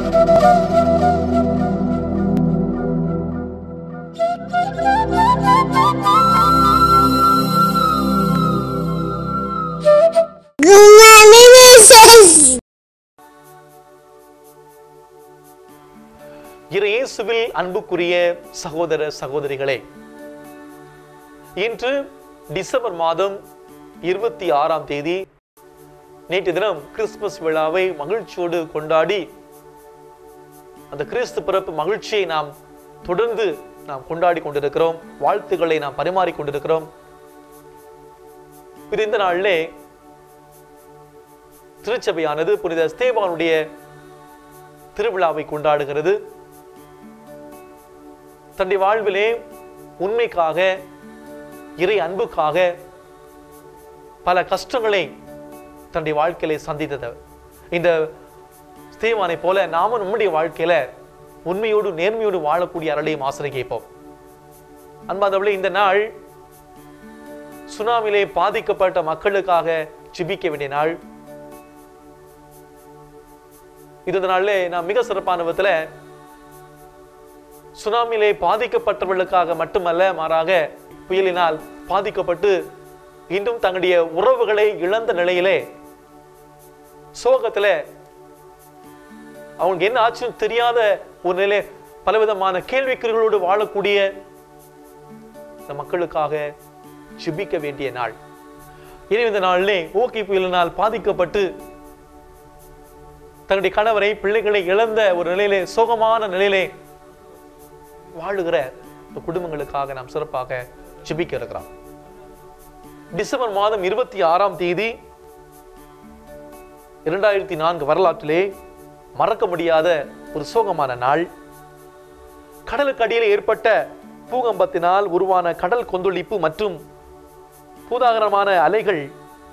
Gumami Mrs. இரு இயேசுவில் அன்புக்குரிய சகோதர சகோதரிகளே இன்று டிசம்பர் மாதம் இருபத்தி ஆறாம் தேதி நேற்று தினம் கிறிஸ்துமஸ் விழாவை மகிழ்ச்சியோடு கொண்டாடி அந்த கிறிஸ்து பிறப்பு மகிழ்ச்சியை நாம் தொடர்ந்து நாம் கொண்டாடி கொண்டிருக்கிறோம் வாழ்த்துக்களை நாம் பரிமாறிக் கொண்டிருக்கிறோம் இது இந்த நாளிலே திருச்சபையானது புனித ஸ்தேவானுடைய திருவிழாவை கொண்டாடுகிறது தன்னுடைய வாழ்விலே உண்மைக்காக இறை அன்புக்காக பல கஷ்டங்களை தன்னுடைய வாழ்க்கையிலே சந்தித்தது இந்த ஸ்தேவானை போல நாம நம்முடைய வாழ்க்கையில உண்மையோடு நேர்மையோடு வாழக்கூடிய அருளையும் ஆசிரியை கேட்போம் அன்பாதவளே இந்த நாள் சுனாமிலே பாதிக்கப்பட்ட மக்களுக்காக ஜெபிக்க வேண்டிய நாள் இது இந்த நாளிலே நான் மிக சிறப்பான விதத்துல சுனாமிலே பாதிக்கப்பட்டவர்களுக்காக மட்டுமல்ல மாறாக புயலினால் பாதிக்கப்பட்டு இன்னும் தங்களுடைய உறவுகளை இழந்த நிலையிலே சோகத்துல அவங்களுக்கு என்ன ஆச்சுன்னு தெரியாத ஒரு நிலை பலவிதமான கேள்விக்குறிகளோடு வாழக்கூடிய இந்த மக்களுக்காக ஜெபிக்க வேண்டிய நாள் எனவே இந்த நாளிலே ஓகே புயலினால் பாதிக்கப்பட்டு தன்னுடைய கணவரை பிள்ளைகளை இழந்த ஒரு நிலையிலே சோகமான நிலையிலே வாழுகிற இந்த குடும்பங்களுக்காக நாம் சிறப்பாக ஜெபிக்க இருக்கிறோம் டிசம்பர் மாதம் இருபத்தி ஆறாம் தேதி இரண்டாயிரத்தி நான்கு வரலாற்றிலே மறக்க முடியாத ஒரு சோகமான நாள் கடலுக்கு அடியில் ஏற்பட்ட பூகம்பத்தினால் உருவான கடல் கொந்தளிப்பு மற்றும் பூதாகரமான அலைகள்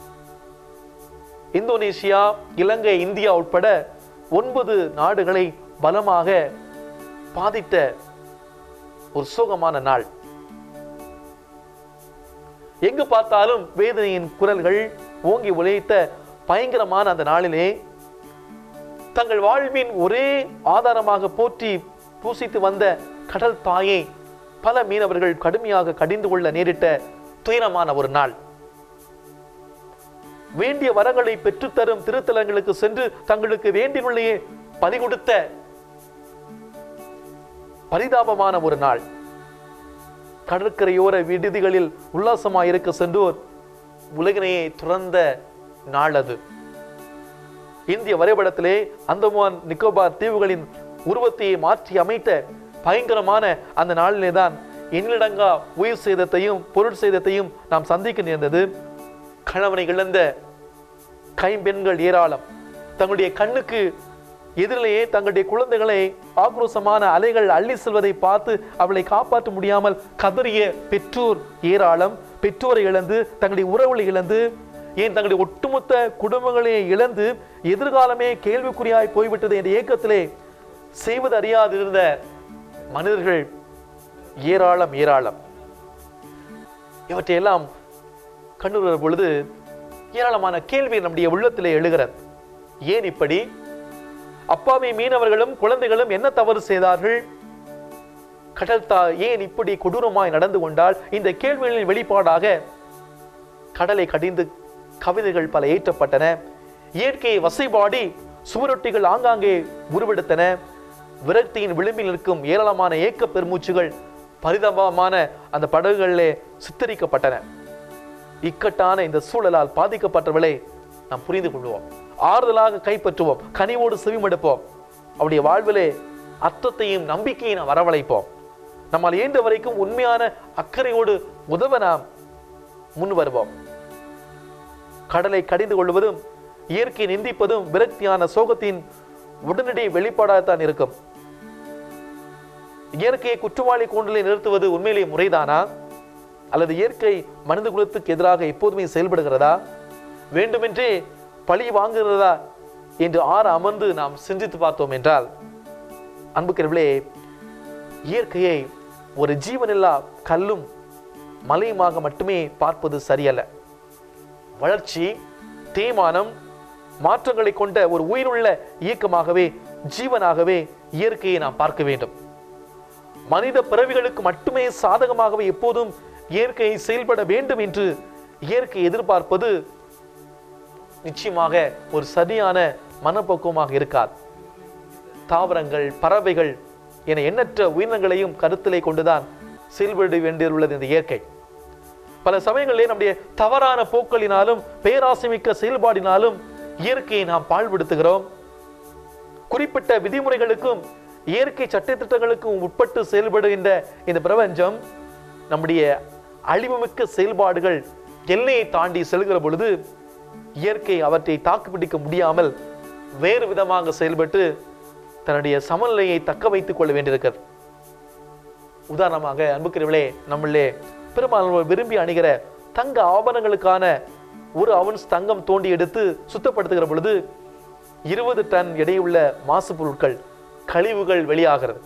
இந்தோனேசியா இலங்கை இந்தியா உட்பட ஒன்பது நாடுகளை பலமாக பாதித்த ஒரு சோகமான நாள் எங்கு பார்த்தாலும் வேதனையின் குரல்கள் ஓங்கி உழைத்த பயங்கரமான அந்த நாளிலே தங்கள் வாழ்வின் ஒரே ஆதாரமாக போற்றி பூசித்து வந்த கடல் தாயை பல மீனவர்கள் கடுமையாக கடிந்து கொள்ள நேரிட்ட துயரமான ஒரு நாள் வேண்டிய வரங்களை பெற்றுத்தரும் திருத்தலங்களுக்கு சென்று தங்களுக்கு வேண்டியுள்ளே பறிகொடுத்த பரிதாபமான ஒரு நாள் கடற்கரையோர விடுதிகளில் உல்லாசமாயிருக்க சென்றோர் உலகினையே துறந்த நாள் அது இந்திய வரைபடத்திலே அந்தமான் நிக்கோபார் தீவுகளின் உருவத்தையே மாற்றி அமைத்த பயங்கரமான அந்த நாளிலே தான் எண்ணிலடங்கா உயிர் சேதத்தையும் பொருள் சேதத்தையும் நாம் சந்திக்க நேர்ந்தது கணவனை இழந்த கைம்பெண்கள் ஏராளம் தங்களுடைய கண்ணுக்கு எதிரிலேயே தங்களுடைய குழந்தைகளை ஆக்ரோஷமான அலைகள் அள்ளி செல்வதை பார்த்து அவளை காப்பாற்ற முடியாமல் கதறிய பெற்றோர் ஏராளம் பெற்றோரை இழந்து தங்களுடைய உறவுகளை இழந்து ஏன் தங்களுடைய ஒட்டுமொத்த குடும்பங்களை இழந்து எதிர்காலமே கேள்விக்குறியாய் போய்விட்டது என்ற ஏக்கத்திலே செய்வது அறியாதிருந்த மனிதர்கள் ஏராளம் ஏராளம் இவற்றையெல்லாம் கண்டுகிற பொழுது ஏராளமான கேள்வி நம்முடைய உள்ளத்திலே எழுகிறது ஏன் இப்படி அப்பாவி மீனவர்களும் குழந்தைகளும் என்ன தவறு செய்தார்கள் கடல் தா ஏன் இப்படி கொடூரமாய் நடந்து கொண்டால் இந்த கேள்விகளின் வெளிப்பாடாக கடலை கடிந்து கவிதைகள் பல ஏற்றப்பட்டன இயற்கையை வசைபாடி சுவரொட்டிகள் ஆங்காங்கே உருவெடுத்தன விரக்தியின் விளிம்பில் நிற்கும் ஏராளமான ஏக்க பெருமூச்சுகள் பரிதாபமான அந்த படகுகளிலே சித்தரிக்கப்பட்டன இக்கட்டான இந்த சூழலால் பாதிக்கப்பட்டவர்களை நாம் புரிந்து கொள்வோம் ஆறுதலாக கைப்பற்றுவோம் கனிவோடு செவிமடுப்போம் அவருடைய வாழ்விலே அர்த்தத்தையும் நம்பிக்கையும் நாம் வரவழைப்போம் நம்மால் இயன்ற வரைக்கும் உண்மையான அக்கறையோடு உதவ நாம் முன் வருவோம் கடலை கடிந்து கொள்வதும் இயற்கையை நிந்திப்பதும் விரக்தியான சோகத்தின் உடனடி வெளிப்பாடாகத்தான் இருக்கும் இயற்கையை குற்றவாளி கூண்டலை நிறுத்துவது உண்மையிலேயே முறைதானா அல்லது இயற்கை மனித குலத்துக்கு எதிராக எப்போதுமே செயல்படுகிறதா வேண்டுமென்றே பழி வாங்குகிறதா என்று ஆற அமர்ந்து நாம் சிந்தித்து பார்த்தோம் என்றால் அன்புக்கிறவர்களே இயற்கையை ஒரு ஜீவனில்லா கல்லும் மலையுமாக மட்டுமே பார்ப்பது சரியல்ல வளர்ச்சி தேய்மானம் மாற்றங்களை கொண்ட ஒரு உயிருள்ள இயக்கமாகவே ஜீவனாகவே இயற்கையை நாம் பார்க்க வேண்டும் மனித பிறவிகளுக்கு மட்டுமே சாதகமாகவே எப்போதும் இயற்கையை செயல்பட வேண்டும் என்று இயற்கை எதிர்பார்ப்பது நிச்சயமாக ஒரு சரியான மனப்பக்குவமாக இருக்காது தாவரங்கள் பறவைகள் என எண்ணற்ற உயிரினங்களையும் கருத்திலே கொண்டுதான் செயல்பட வேண்டியுள்ளது இந்த இயற்கை பல சமயங்களிலே நம்முடைய தவறான போக்களினாலும் பேராசைமிக்க செயல்பாடினாலும் இயற்கையை நாம் பாழ்படுத்துகிறோம் குறிப்பிட்ட விதிமுறைகளுக்கும் இயற்கை சட்டத்திட்டங்களுக்கும் உட்பட்டு செயல்படுகின்ற இந்த பிரபஞ்சம் நம்முடைய அழிவுமிக்க செயல்பாடுகள் எல்லையை தாண்டி செல்கிற பொழுது இயற்கை அவற்றை தாக்குப்பிடிக்க முடியாமல் வேறு விதமாக செயல்பட்டு தன்னுடைய சமநிலையை தக்க வைத்துக் கொள்ள வேண்டியிருக்கிறது உதாரணமாக அன்புக்குரியவளே நம்மளே பெரும்பாலும் விரும்பி அணிகிற தங்க ஆபரணங்களுக்கான ஒரு அவுன்ஸ் தங்கம் தோண்டி எடுத்து சுத்தப்படுத்துகிற பொழுது இருபது டன் எடையுள்ள மாசு பொருட்கள் கழிவுகள் வெளியாகிறது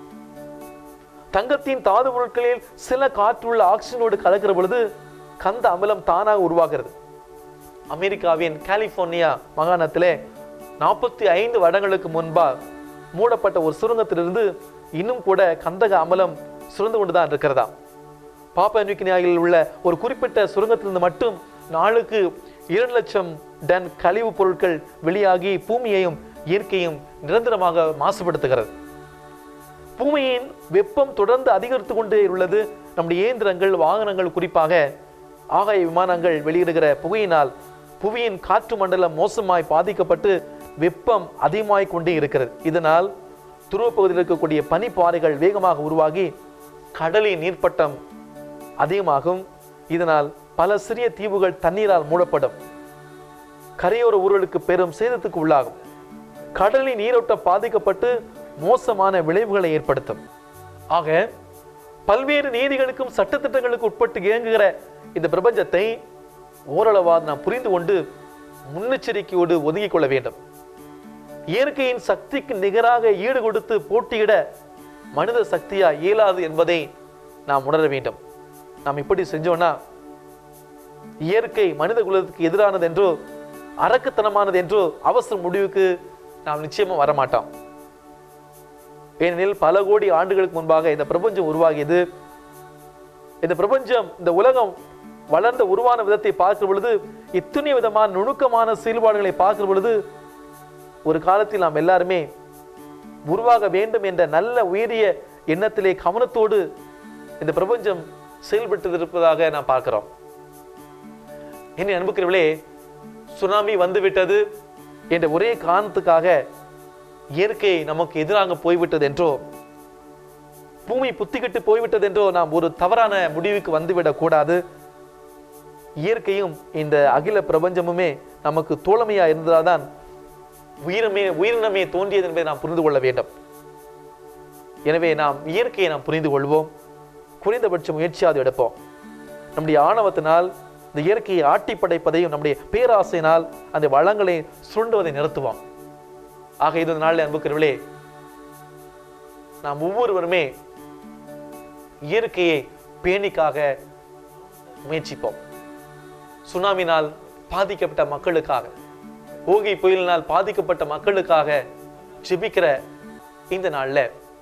தங்கத்தின் தாது பொருட்களில் சில காற்றுள்ள ஆக்சிஜனோடு கலக்கிற பொழுது கந்த அமிலம் தானாக உருவாகிறது அமெரிக்காவின் கலிபோர்னியா மாகாணத்திலே நாற்பத்தி ஐந்து வருடங்களுக்கு முன்பா மூடப்பட்ட ஒரு சுரங்கத்திலிருந்து இன்னும் கூட கந்தக அமலம் சுரந்து கொண்டுதான் இருக்கிறதா பாப்பா நியூகினியாவில் உள்ள ஒரு குறிப்பிட்ட சுரங்கத்திலிருந்து மட்டும் நாளுக்கு இரண்டு லட்சம் டன் கழிவுப் பொருட்கள் வெளியாகி பூமியையும் இயற்கையும் நிரந்தரமாக மாசுபடுத்துகிறது பூமியின் வெப்பம் தொடர்ந்து அதிகரித்து கொண்டே உள்ளது நம்முடைய இயந்திரங்கள் வாகனங்கள் குறிப்பாக ஆகாய விமானங்கள் வெளியிடுகிற புகையினால் புவியின் காற்று மண்டலம் மோசமாய் பாதிக்கப்பட்டு வெப்பம் அதிகமாய் கொண்டே இருக்கிறது இதனால் துருவப்பகுதியில் இருக்கக்கூடிய பனிப்பாறைகள் வேகமாக உருவாகி கடலின் நீர்ப்பட்டம் அதிகமாகும் இதனால் பல சிறிய தீவுகள் தண்ணீரால் மூடப்படும் கரையோர ஊர்களுக்கு பெரும் சேதத்துக்கு உள்ளாகும் கடலின் நீரோட்டம் பாதிக்கப்பட்டு மோசமான விளைவுகளை ஏற்படுத்தும் ஆக பல்வேறு நீதிகளுக்கும் சட்டத்திட்டங்களுக்கு உட்பட்டு இயங்குகிற இந்த பிரபஞ்சத்தை ஓரளவாக நாம் புரிந்து கொண்டு முன்னெச்சரிக்கையோடு ஒதுங்கிக் கொள்ள வேண்டும் இயற்கையின் சக்திக்கு நிகராக ஈடு கொடுத்து போட்டியிட மனித சக்தியா இயலாது என்பதை நாம் உணர வேண்டும் நாம் இப்படி செஞ்சோம்னா இயற்கை மனித குலத்துக்கு எதிரானது என்றோ அரக்குத்தனமானது என்றோ அவசர முடிவுக்கு நாம் நிச்சயமா வரமாட்டோம் ஏனெனில் பல கோடி ஆண்டுகளுக்கு முன்பாக இந்த பிரபஞ்சம் உருவாகியது இந்த பிரபஞ்சம் இந்த உலகம் வளர்ந்த உருவான விதத்தை பார்க்கிற பொழுது இத்துணை விதமான நுணுக்கமான செயல்பாடுகளை பார்க்கிற பொழுது ஒரு காலத்தில் நாம் எல்லாருமே உருவாக வேண்டும் என்ற நல்ல உயரிய எண்ணத்திலே கவனத்தோடு இந்த பிரபஞ்சம் செயல்பட்டு இருப்பதாக நாம் பார்க்கிறோம் என்ன அன்புக்கிறவளே சுனாமி வந்துவிட்டது என்ற ஒரே காரணத்துக்காக இயற்கை நமக்கு எதிராக போய்விட்டது என்றோ பூமி புத்திக்கிட்டு போய்விட்டது என்றோ நாம் ஒரு தவறான முடிவுக்கு வந்துவிடக் கூடாது இயற்கையும் இந்த அகில பிரபஞ்சமுமே நமக்கு தோழமையா இருந்ததால்தான் உயிரமே உயிரினமே தோன்றியது என்பதை நாம் புரிந்து கொள்ள வேண்டும் எனவே நாம் இயற்கையை நாம் புரிந்து கொள்வோம் குறைந்தபட்ச முயற்சியாவது எடுப்போம் நம்முடைய ஆணவத்தினால் இந்த இயற்கையை ஆட்டி படைப்பதையும் நம்முடைய பேராசையினால் அந்த வளங்களை சுருண்டுவதை நிறுத்துவோம் ஆக இது நாளில் அன்புக்கிறவர்களே நாம் ஒவ்வொருவருமே இயற்கையை பேணிக்காக முயற்சிப்போம் சுனாமினால் பாதிக்கப்பட்ட மக்களுக்காக ஓகி புயலினால் பாதிக்கப்பட்ட மக்களுக்காக ஜெபிக்கிற இந்த நாள்ல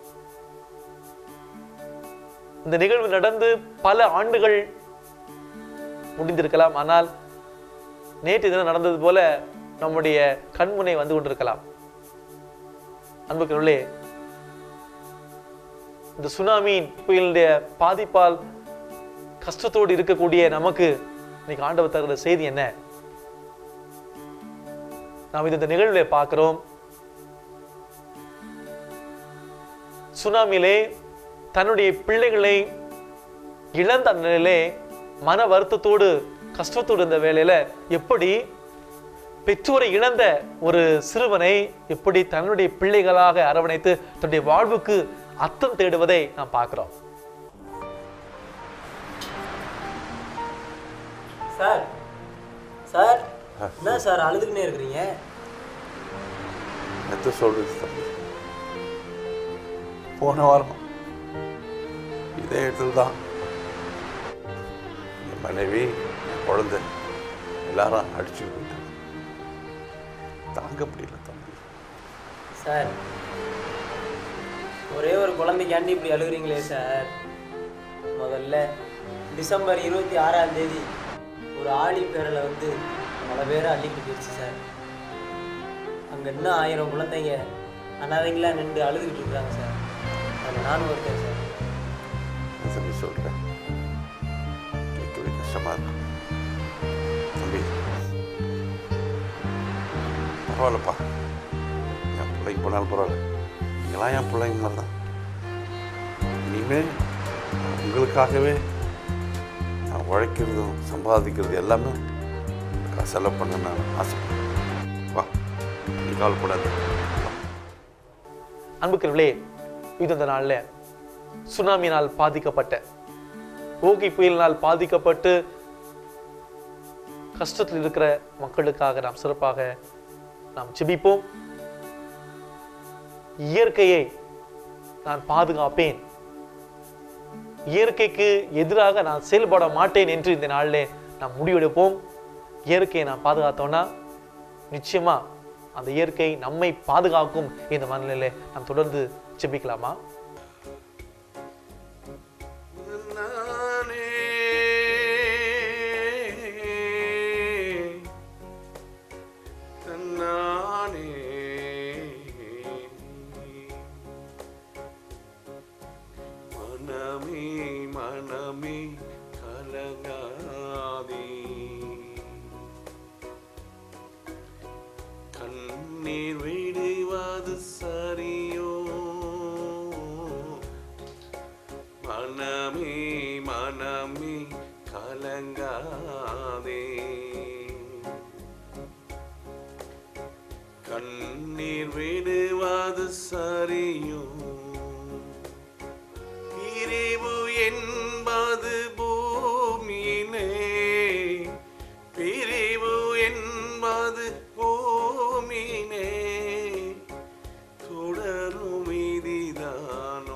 இந்த நிகழ்வு நடந்து பல ஆண்டுகள் முடிந்திருக்கலாம் ஆனால் நேற்று தினம் நடந்தது போல நம்முடைய கண்முனை வந்து கொண்டிருக்கலாம் அன்புக்குள்ளே இந்த சுனாமியின் புயலுடைய பாதிப்பால் கஷ்டத்தோடு இருக்கக்கூடிய நமக்கு இன்னைக்கு ஆண்டவர் தருகிற செய்தி என்ன நாம் இது இந்த நிகழ்வுல பார்க்கிறோம் சுனாமியிலே தன்னுடைய பிள்ளைகளை இழந்த அந்த நிலையிலே மன வருத்தத்தோடு கஷ்டத்தோடு இருந்த வேளையில எப்படி பெற்றோரை இழந்த ஒரு சிறுவனை எப்படி தன்னுடைய பிள்ளைகளாக அரவணைத்து தன்னுடைய வாழ்வுக்கு அர்த்தம் தேடுவதை நாம் பார்க்கிறோம் சார் சார் என்ன சார் அழுதுகிட்டே இருக்கிறீங்க எத்த சொல்றது தம்பி போன வாரம் இதே இடத்துல தான் என் மனைவி என் குழந்தை எல்லாரும் அடிச்சு போயிட்டாங்க தாங்க முடியல தம்பி சார் ஒரே ஒரு குழந்தைக்காண்டி இப்படி அழுகுறீங்களே சார் முதல்ல டிசம்பர் இருபத்தி ஆறாம் தேதி ஒரு ஆடி பேரில் வந்து பல பேரை அள்ளிட்டு போயிடுச்சு சார் அங்கே இன்னும் ஆயிரம் குழந்தைங்க அனாதைங்களா நின்று அழுதுகிட்டு இருக்காங்க சார் அதில் நானும் ஒருத்தன் சார் என்ன தம்பி சொல்கிறேன் கேட்கவே கஷ்டமாக இருக்கு தம்பி பரவாயில்லப்பா என் பிள்ளைக்கு போனாலும் பரவாயில்ல நீங்களாம் என் பிள்ளைங்க மாதிரி தான் இனிமே உங்களுக்காகவே நான் உழைக்கிறதும் சம்பாதிக்கிறது எல்லாமே நான் செலவு பண்ண நான் ஆசைப்படுறேன் வா நீ கவலைப்படாத வா. அன்புக்குரியவர்களே இது இந்த நாளில் சுனாமியினால் பாதிக்கப்பட்ட ஓகி புயலினால் பாதிக்கப்பட்டு கஷ்டத்தில் இருக்கிற மக்களுக்காக நாம் சிறப்பாக நாம் ஜெபிப்போம் இயற்கையை நான் பாதுகாப்பேன் இயற்கைக்கு எதிராக நான் செயல்பட மாட்டேன் என்று இந்த நாளிலே நாம் முடிவெடுப்போம் இயற்கையை நாம் பாதுகாத்தோம்னா நிச்சயமா அந்த இயற்கை நம்மை பாதுகாக்கும் இந்த மனநிலையில நாம் தொடர்ந்து ஜெபிக்கலாமா நானே தன்னானே மனமே மனமே கலங்காதே கண்ணீர் விடுவது சரியோ மனமே மனமே கலங்காதே கண்ணீர் விடுவது சரியோ பிரிவு என்பது பூமியிலே பிரிவு என்பது பூமியிலே தொடரும் விதிதானோ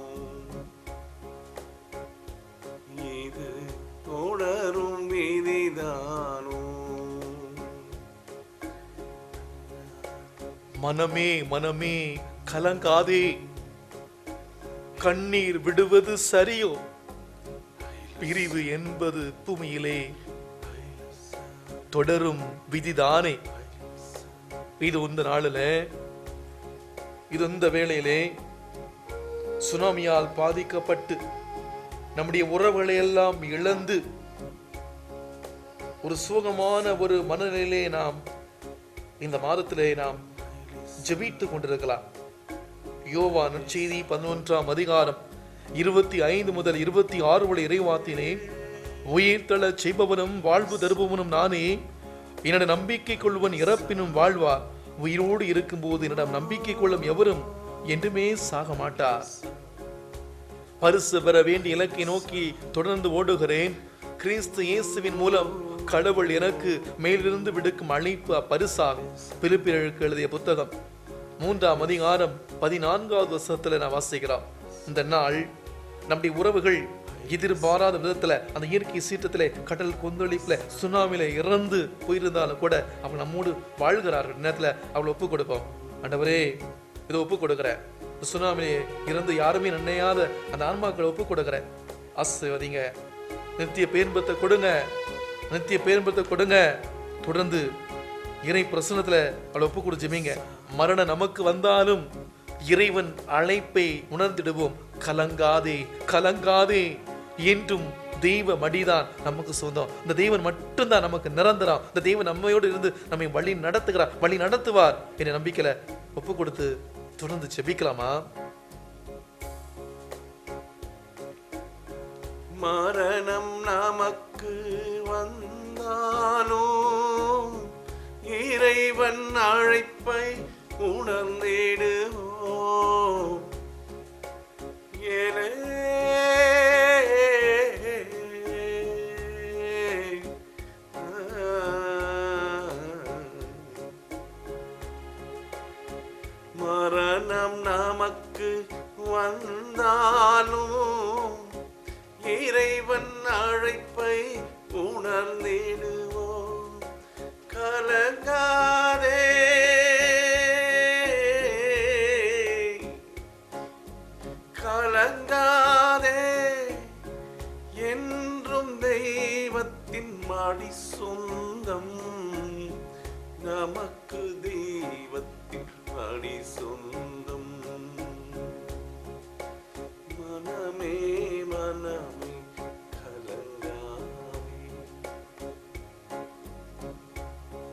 இது தொடரும் விதிதானோ மனமே மனமே கலங்காதே கண்ணீர் விடுவது சரியோ பிரிவு என்பது பூமியிலே தொடரும் விதிதானே இது இந்த நாளில இது இந்த வேளையிலே சுனாமியால் பாதிக்கப்பட்டு நம்முடைய உறவுகளை எல்லாம் இழந்து ஒரு சுகமான ஒரு மனநிலையிலே நாம் இந்த மாதத்திலே நாம் ஜெபித்து கொண்டிருக்கலாம் யோவா நற்செய்தி பதினொன்றாம் அதிகாரம் இருபத்தி ஐந்து முதல் இருபத்தி ஆறு வரை இறைவாத்தினே உயிர்த்தள செய்பவனும் வாழ்வு தருபவனும் நானே என்னிடம் நம்பிக்கை கொள்வன் இறப்பினும் வாழ்வார் உயிரோடு இருக்கும்போது என்னிடம் நம்பிக்கை கொள்ளும் எவரும் என்றுமே சாக மாட்டார் பரிசு பெற வேண்டிய இலக்கை நோக்கி தொடர்ந்து ஓடுகிறேன் கிறிஸ்து இயேசுவின் மூலம் கடவுள் எனக்கு மேலிருந்து விடுக்கும் அழைப்பு அப்பரிசாகும் பிலிப்பியருக்கு எழுதிய புத்தகம் மூன்றாம் அதிகாரம் பதினான்காவது வருஷத்துல நான் வாசிக்கிறோம் இந்த நாள் நம்முடைய உறவுகள் எதிர்பாராத விதத்துல அந்த இயற்கை சீற்றத்திலே கடல் கொந்தளிப்புல சுனாமில இறந்து போயிருந்தாலும் கூட அவங்க நம்மோடு வாழ்கிறார்கள் இந்த நேரத்துல அவளை ஒப்பு கொடுப்போம் ஆண்டவரே இதை ஒப்பு கொடுக்குறேன் இந்த சுனாமிலே இறந்து யாருமே நினையாத அந்த ஆன்மாக்களை ஒப்பு கொடுக்குறேன் ஆசீர்வதிங்க நித்திய பேன்பத்தை கொடுங்க நித்திய பேன்பத்தை கொடுங்க தொடர்ந்து இறை பிரசனத்துல அவளை ஒப்பு கொடு ஜெபிங்க மரணம் நமக்கு வந்தாலும் இறைவன் அழைப்பை உணர்ந்திடுவோம் கலங்காதே கலங்காதே என்றும் தெய்வ மடிதான் நமக்கு சொந்தம் இந்த தெய்வன் மட்டும்தான் நமக்கு நிரந்தரம் இந்த தெய்வன் நம்மையோடு இருந்து நம்மை வழி நடத்துகிறார் வழி நடத்துவார் என்ற நம்பிக்கையில ஒப்பு கொடுத்து தொடர்ந்து ஜெபிக்கலாமா மரணம் நமக்கு வந்தானோ இறைவன் அழைப்பை உணர்ந்திடுவோம் ஏலே. மரணம் நமக்கு வந்தாலும் இறைவன் அழைப்பை உணர்ந்திடுவோம் கலங்காதே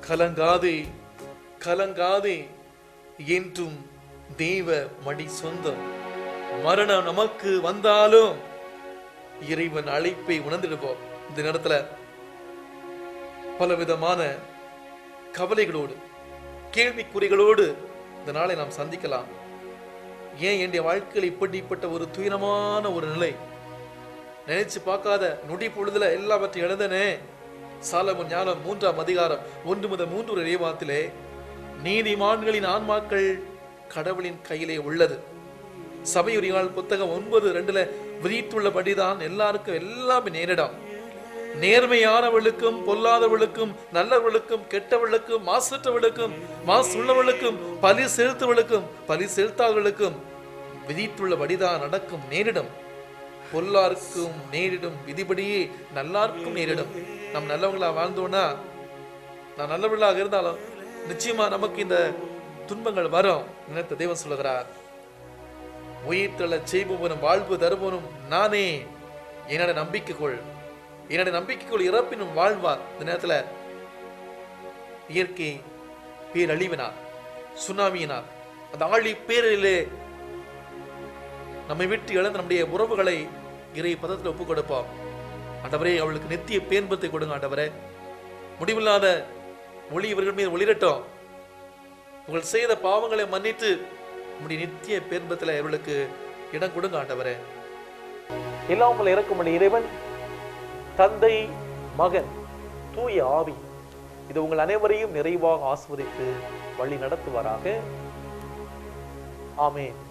கலங்காதே கலங்காதே என்றும் தேவ மடி சொந்தம் மரணம் நமக்கு வந்தாலும் இறைவன் அழைப்பை உணர்ந்திடுவோம் இந்த நேரத்துல பலவிதமான கவலைகளோடு கேள்விக்குறிகளோடு இந்த நாளை நாம் சந்திக்கலாம் ஏன் என்னுடைய வாழ்க்கையில் இப்படிப்பட்ட ஒரு துயரமான ஒரு நிலை நினைச்சு பார்க்காத நொடி பொழுதுல எல்லாவற்றையும் இழந்தனே சாலமன் ஞானம் மூன்றாம் அதிகாரம் ஒன்று முதல் மூன்று ரேவாத்திலே நீதிமான்களின் ஆன்மாக்கள் கடவுளின் கையிலே உள்ளது சபையுரியால் புத்தகம் ஒன்பது ரெண்டுல விரித்துள்ளபடிதான் எல்லாருக்கும் எல்லாமே நேரிடும் நேர்மையானவளுக்கும் பொல்லாதவளுக்கும் நல்லவளுக்கும் கெட்டவளுக்கும் மாசற்றவளுக்கும் மாசு உள்ளவளுக்கும் பலி செலுத்தவளுக்கும் பலி செலுத்தாதவளுக்கும் விதித்துள்ளபடிதான் நடக்கும் நேரிடும் பொல்லாருக்கும் நேரிடும் விதிபடியே நல்லாருக்கும் நேரிடும் நம் நல்லவங்களா வாழ்ந்தோம்னா நான் நல்லவர்களாக இருந்தாலும் நிச்சயமா நமக்கு இந்த துன்பங்கள் வரும் நினைத்த தேவன் சொல்லுகிறார் உயிர் தள்ளச் செய்பவனும் வாழ்வு தருபவனும் நானே என்னோட நம்பிக்கை கொள் என்னோட நம்பிக்கை கொள் இறப்பினும் வாழ்வார் இந்த நேரத்துல இயற்கை பேரழிவினார் சுனாமியினார் அந்த ஆழி பேரிலே நம்மை விட்டு இழந்த நம்முடைய உறவுகளை இறை பதத்தில் ஒப்புக் கொடுப்போம் ஆண்டவரே அவளுக்கு நித்திய பேன்பத்தை கொடுங்க ஆண்டவரே முடிவில்லாத ஒளி இவர்கள் மீது ஒளிரட்டும் உங்கள் செய்த பாவங்களை மன்னித்து உம்முடைய நித்திய பேன்பத்தில் இவர்களுக்கு இடம் கொடுங்க ஆண்டவரே எல்லாம் உங்களை இறக்குமடி இறைவன் தந்தை மகன் தூய ஆவி இது உங்கள் அனைவரையும் நிறைவாக ஆஸ்வதித்து வழி நடத்துவாராக ஆமென்